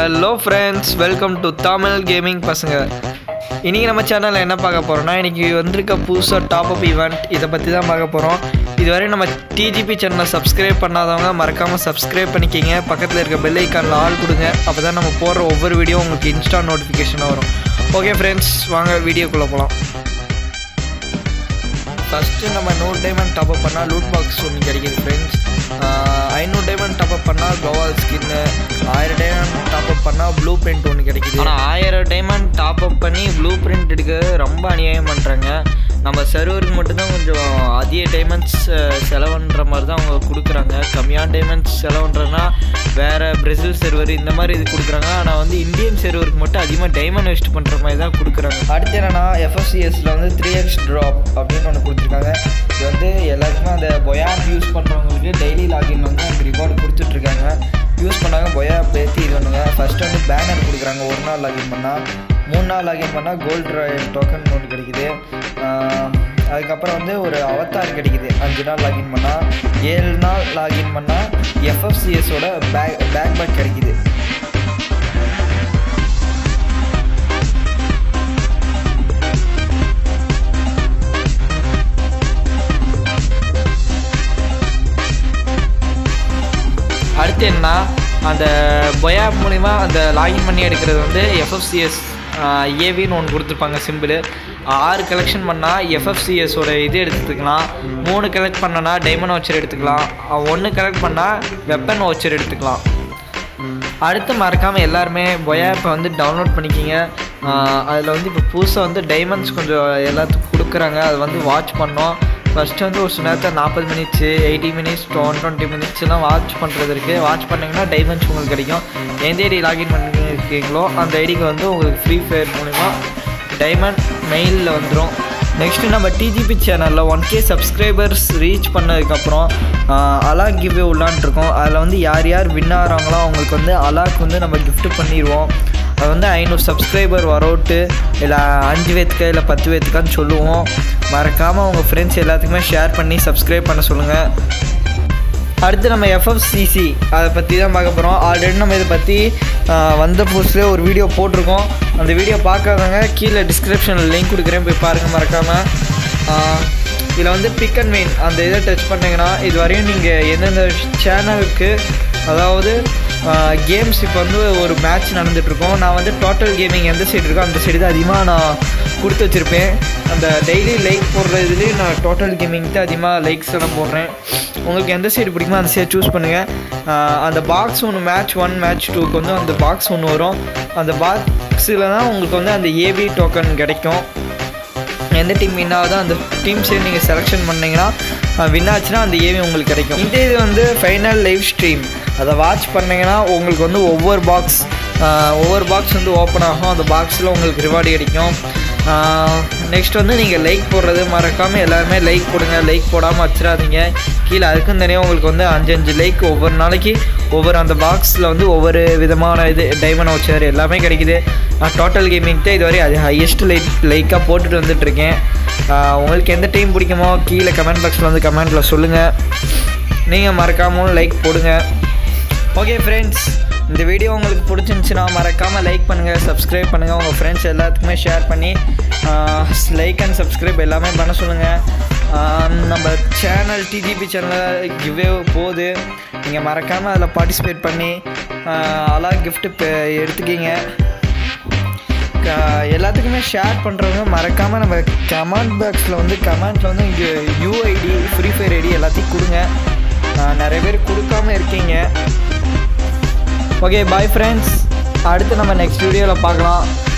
hello friends welcome to Tamil gaming பசங்க இன்றைக்கி நம்ம சேனலில் என்ன பார்க்க போகிறோம்னா இன்றைக்கி வந்திருக்க புதுசாக டாப் அப் ஈவெண்ட் இதை பற்றி தான் பார்க்க போகிறோம் இதுவரை நம்ம டிஜிபி சேனலை சப்ஸ்கிரைப் பண்ணாதவங்க மறக்காமல் சப்ஸ்கிரைப் பண்ணிக்கிங்க பக்கத்தில் இருக்க பெல் ஐக்கானில் ஆள் கொடுங்க அப்போ தான் நம்ம போடுற ஒவ்வொரு வீடியோ உங்களுக்கு இன்ஸ்டா நோட்டிஃபிகேஷனாக வரும் ஓகே ஃப்ரெண்ட்ஸ் வாங்க வீடியோக்குள்ளே போகலாம் ஃபஸ்ட்டு நம்ம நூறு டைமண்ட் டாப் அப் பண்ணால் லூட் பாக்ஸ் ஒன்று கிடைக்குது ஃப்ரெண்ட்ஸ் ஐநூறு டைமண்ட் டாப் அப் பண்ணால் க்ளோவால் ஸ்கின்னு ஆயிரம் டைமண்ட் டாப் அப் பண்ணால் ப்ளூ பிரிண்ட் ஒன்று கிடைக்குது ஆனால் ஆயிரம் டைமண்ட் டாப் அப் பண்ணி ப்ளூ பிரிண்ட் எடுக்க ரொம்ப அநியாயம் பண்ணுறாங்க நம்ம சர்வருக்கு மட்டும்தான் கொஞ்சம் அதிக டைமண்ட்ஸ் செலவுன்ற மாதிரி தான் அவங்க கொடுக்குறாங்க கம்மியான டைமண்ட்ஸ் செலவுன்றனா வேறு பிரேசில் சர்வர் இந்த மாதிரி இது கொடுக்குறாங்க ஆனால் வந்து இந்தியன் சர்வருக்கு மட்டும் அதிகமாக டைமண்ட் வேஸ்ட் பண்ணுற மாதிரி தான் கொடுக்குறாங்க அடுத்து என்னன்னா எஃப்எஸ்சிஎஸில் வந்து த்ரீ எக்ஸ் ட்ராப் அப்படின்னு ஒன்று கொடுத்துருக்காங்க இது வந்து எல்லாருக்குமே அந்த பொயாப் யூஸ் பண்ணுறவங்களுக்கு டெய்லி லாகின் வந்து அந்த ரிவார்டு கொடுத்துட்ருக்காங்க யூஸ் பண்ணாங்க பொயா பேத்தி இது பண்ணுங்க ஃபஸ்ட்டு வந்து பேனர் கொடுக்குறாங்க ஒரு நாள் லாகின் பண்ணால் மூணு நாள் லாகின் பண்ணால் கோல்டு ராயல் டோக்கன் ஒன்று கிடைக்குது ஆஹ் அதுக்கப்புறம் வந்து ஒரு அவத்தார் கிடைக்குது அஞ்சு நாள் லாகின் பண்ணால் ஏழு நாள் லாகின் பண்ணால் எஃப்எஃப்சிஎஸோட பேக் பேக் பேக் கிடைக்குது அடுத்து என்ன அந்த பொயாப் மூலிமா அந்த லாகின் பண்ணி எடுக்கிறது வந்து எஃப்எஃப்சிஎஸ் ஏவின்னு ஒன்று கொடுத்துருப்பாங்க சிம்பிள் ஆறு கலெக்ஷன் பண்ணால் எஃப்எஃப்சிஎஸோட இது எடுத்துக்கலாம் மூணு கலெக்ட் பண்ணனா டைமண்ட் வச்சர் எடுத்துக்கலாம் ஒன்று கலெக்ட் பண்ணால் வெப்பன் வச்சர் எடுத்துக்கலாம் அடுத்து மறக்காமல் எல்லாருமே பொயாப்பை வந்து டவுன்லோட் பண்ணிக்கிங்க அதில் வந்து இப்போ புதுசாக வந்து டைமண்ட்ஸ் கொஞ்சம் எல்லாத்துக்கும் கொடுக்குறாங்க அது வந்து வாட்ச் பண்ணோம் ஃபஸ்ட்டு வந்து ஒரு சில நேரத்தில் நாற்பது minutes eighty minutes one twenty மினிட்ஸ்லாம் வாட்ச் பண்ணுறது இருக்குது வாட்ச் பண்ணிங்கன்னா டைமண்ட்ஸ் உங்களுக்கு கிடைக்கும் எந்த ஐடி லாகின் பண்ணிருக்கீங்களோ அந்த ஐடிக்கு வந்து உங்களுக்கு ஃப்ரீ ஃபயர் மூலிமா டைமண்ட் மெயிலில் வந்துடும் நெக்ஸ்ட்டு நம்ம டிஜிபி சேனலில் ஒன் கே சப்ஸ்கிரைபர்ஸ் ரீச் பண்ணதுக்கப்புறம் அலாக் கிவ்வே உள்ளான்ட்ருக்கோம் அதில் வந்து யார் யார் வின் ஆகிறாங்களோ அவங்களுக்கு வந்து அலாக் வந்து நம்ம gift பண்ணிடுவோம் அது வந்து ஐநூறு சப்ஸ்கிரைபர் வரோட்டு இல்லை அஞ்சு பேத்துக்கா இல்லை பத்து பேத்துக்கான்னு சொல்லுவோம் மறக்காமல் உங்கள் ஃப்ரெண்ட்ஸ் எல்லாத்துக்குமே ஷேர் பண்ணி சப்ஸ்கிரைப் பண்ண சொல்லுங்கள் அடுத்து நம்ம எஃப்எஃப்சிசி அதை பற்றி தான் பார்க்க போகிறோம் ஆல்ரெடி நம்ம இதை பற்றி வந்த புதுசுலேயே ஒரு வீடியோ போட்டிருக்கோம் அந்த வீடியோ பார்க்காதவங்க கீழே டிஸ்கிரிப்ஷனில் லிங்க் கொடுக்குறேன் போய் பாருங்கள் மறக்காமல் இதில் வந்து பிக் அண்ட் மெயின் அந்த இதை டச் பண்ணிங்கன்னா இது வரையும் நீங்கள் எந்தெந்த சேனலுக்கு அதாவது கேம்ஸ் இப்போ வந்து ஒரு மேட்ச் நடந்துகிட்ருக்கோம் நான் வந்து டோட்டல் கேமிங் எந்த சைடு இருக்கோ அந்த சைடு தான் அதிகமாக நான் கொடுத்து வச்சுருப்பேன் அந்த டெய்லி லைக் போடுற இதுலேயும் நான் டோட்டல் கேமிங் தான் அதிகமாக லைக்ஸ் எல்லாம் போடுறேன் உங்களுக்கு எந்த சைடு பிடிக்குமோ அந்த சைடு சூஸ் பண்ணுங்கள் அந்த பாக்ஸ் ஒன்று மேட்ச் ஒன் மேட்ச் டூக்கு வந்து அந்த பாக்ஸ் ஒன்று வரும் அந்த பாக்ஸில் தான் உங்களுக்கு வந்து அந்த ஏபி டோக்கன் கிடைக்கும் எந்த டீம் வின் ஆகுதோ அந்த டீம் சைடு நீங்கள் செலெக்ஷன் பண்ணிங்கன்னா வின் ஆச்சுன்னா அந்த ஏவி உங்களுக்கு கிடைக்கும் இந்த இது வந்து ஃபைனல் லைவ் ஸ்ட்ரீம் அதை வாட்ச் பண்ணிங்கன்னா உங்களுக்கு வந்து ஒவ்வொரு பாக்ஸ் ஒவ்வொரு பாக்ஸ் வந்து ஓப்பன் ஆகும் அந்த பாக்ஸில் உங்களுக்கு ரிவார்டு கிடைக்கும் நெக்ஸ்ட் வந்து நீங்கள் லைக் போடுறது மறக்காமல் எல்லாருமே லைக் போடுங்க லைக் போடாமல் வச்சிடாதீங்க கீழே அதுக்கும் தனியாக உங்களுக்கு வந்து அஞ்சு அஞ்சு லைக் ஒவ்வொரு நாளைக்கு ஒவ்வொரு அந்த பாக்ஸில் வந்து ஒவ்வொரு விதமான இது டைமண்ட் வச்சர் எல்லாமே கிடைக்குது நான் டோட்டல் கேமிங் தான் இதுவரை அது ஹையஸ்ட் லைக் லைக்காக போட்டுட்டு வந்துட்டுருக்கேன் உங்களுக்கு எந்த டீம் பிடிக்குமோ கீழே கமெண்ட் பாக்ஸில் வந்து கமெண்ட்டில் சொல்லுங்கள் நீங்கள் மறக்காமல் லைக் போடுங்க ஓகே ஃப்ரெண்ட்ஸ் இந்த வீடியோ உங்களுக்கு பிடிச்சிருந்துச்சுன்னா மறக்காமல் லைக் பண்ணுங்கள் சப்ஸ்கிரைப் பண்ணுங்கள் உங்கள் ஃப்ரெண்ட்ஸ் எல்லாத்துக்குமே ஷேர் பண்ணி லைக் அண்ட் சப்ஸ்கிரைப் எல்லாமே பண்ண சொல்லுங்கள் நம்ம சேனல் டிஜிபி சேனலில் கிவ்வே போகுது நீங்கள் மறக்காமல் அதில் பார்ட்டிசிபேட் பண்ணி அலா கிஃப்ட்டு எடுத்துக்கிங்க எல்லாத்துக்குமே ஷேர் பண்ணுறவங்க மறக்காமல் நம்ம கமெண்ட் பாக்ஸில் வந்து கமெண்ட்டில் வந்து இங்கே யூஐடி ஃப்ரீ ஃபயர் ஐடி எல்லாத்தையும் கொடுங்க நிறைய பேர் கொடுக்காம இருக்கீங்க ஓகே பாய் ஃப்ரெண்ட்ஸ் அடுத்து நம்ம நெக்ஸ்ட் வீடியோவில் பார்க்கலாம்